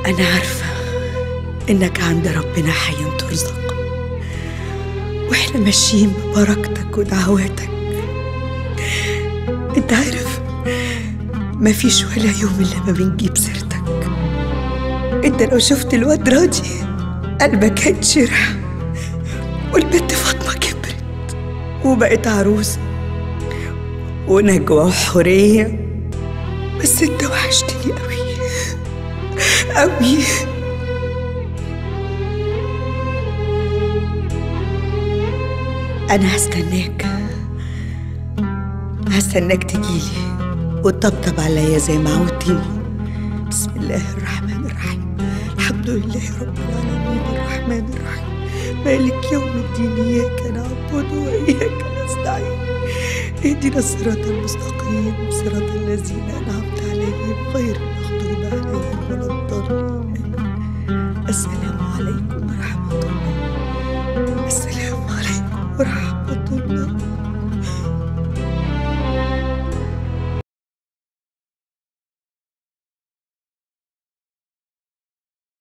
أنا عارفة إنك عند ربنا حي ترزق وإحنا ماشيين ببركتك ودعواتك أنت عارف مفيش ولا يوم إلا ما بنجيب سيرتك أنت لو شفت الواد راضي قلبك هيتشرح والبنت فاطمة كبرت وبقت عروسة ونجوى وحورية بس انت وحشتني قوي قوي انا هستناك هستناك تجيلي وتطبطب عليا زي ما عودتني بسم الله الرحمن الرحيم الحمد لله رب العالمين الرحمن الرحيم مالك يوم الدين اياك نعبد واياك نستعين اهدنا الصراط المستقيم صراط الذين انعمت عليهم غير المغضوب عليهم ولا الضالين السلام عليكم ورحمه الله السلام عليكم ورحمه الله